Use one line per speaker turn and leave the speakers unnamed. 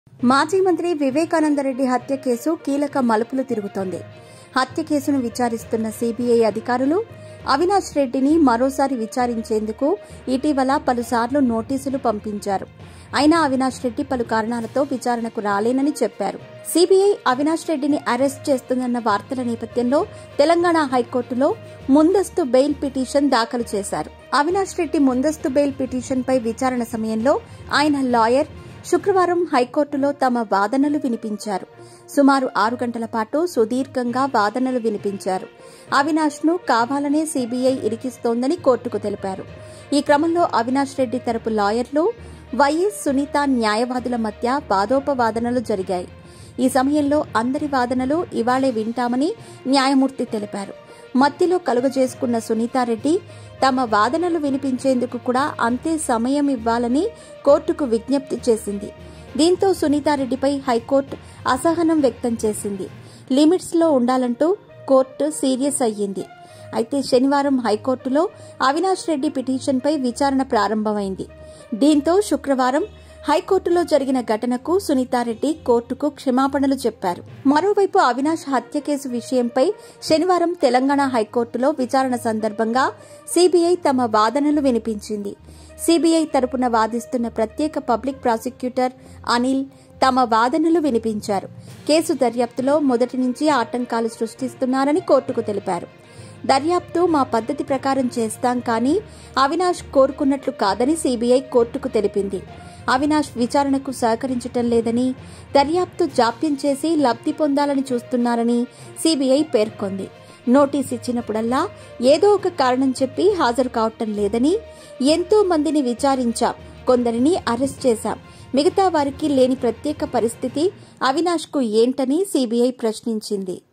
మాజీ మంత్రి వివేకానందరెడ్డి హత్య కేసు కీలక మలుపులు తిరుగుతోంది హత్య కేసును విచారిస్తున్న సీబీఐ అధికారులు అవినాష్ రెడ్డిని మరోసారి విచారించేందుకు ఇటీవల పలుసార్లు నోటీసులు పంపించారు అయినా అవినాష్ రెడ్డి పలు కారణాలతో విచారణకు రాలేనని చెప్పారు సీబీఐ అవినాష్ రెడ్డిని అరెస్ట్ చేస్తుందన్న వార్తల నేపథ్యంలో తెలంగాణ హైకోర్టులో ముందస్తు బెయిల్ పిటిషన్ దాఖలు చేశారు అవినాష్ రెడ్డి ముందస్తు బెయిల్ పిటిషన్పై విచారణ సమయంలో ఆయన లాయర్ శుక్రవారం హైకోర్టులో తమ వాదనలు వినిపించారు సుమారు ఆరు గంటల పాటు సుదీర్ఘంగా వాదనలు వినిపించారు అవినాష్ ను కావాలనే సీబీఐ ఇరికిస్తోందని కోర్టుకు తెలిపారు ఈ క్రమంలో అవినాష్ రెడ్డి తరపు లాయర్లు వైఎస్ సునీత న్యాయవాదుల మధ్య వాదోపవాదనలు జరిగాయి ఈ సమయంలో అందరి వాదనలు ఇవాళే వింటామని న్యాయమూర్తి తెలిపారు మత్తిలో కలుగజేసుకున్న సునీతారెడ్డి తమ వాదనలు వినిపించేందుకు కూడా అంతే సమయం ఇవ్వాలని కోర్టుకు విజ్ఞప్తి చేసింది దీంతో సునీతారెడ్డిపై హైకోర్టు అసహనం వ్యక్తం చేసింది లిమిట్స్ లో ఉండాలంటూ కోర్టు సీరియస్ అయ్యింది అయితే శనివారం హైకోర్టులో అవినాష్ రెడ్డి పిటిషన్పై విచారణ ప్రారంభమైంది దీంతో శుక్రవారం హైకోర్టులో జరిగిన ఘటనకు సునీతారెడ్డి కోర్టుకు క్షమాపణలు చెప్పారు మరోవైపు అవినాష్ హత్య కేసు విషయంపై శనివారం తెలంగాణ హైకోర్టులో విచారణ సందర్భంగా సీబీఐ తమ వాదనలు వినిపించింది సీబీఐ తరపున వాదిస్తున్న ప్రత్యేక పబ్లిక్ ప్రాసిక్యూటర్ అనిల్ తమ వాదనలు వినిపించారు కేసు దర్యాప్తులో మొదటి నుంచి ఆటంకాలు సృష్టిస్తున్నారని కోర్టుకు తెలిపారు దర్యాప్తు మా పద్ధతి ప్రకారం చేస్తాం కానీ అవినాష్ కోరుకున్నట్లు కాదని సీబీఐ కోర్టుకు తెలిపింది అవినాష్ విచారణకు సహకరించటం లేదని దర్యాప్తు జాప్యం చేసి లబ్ధి పొందాలని చూస్తున్నారని సీబీఐ పేర్కొంది నోటీస్ ఇచ్చినప్పుడల్లా ఏదో ఒక కారణం చెప్పి హాజరు కావటం లేదని ఎంతో మందిని విచారించాం కొందరిని అరెస్ట్ చేశాం మిగతా వారికి లేని ప్రత్యేక పరిస్థితి అవినాష్కు ఏంటని సీబీఐ ప్రశ్నించింది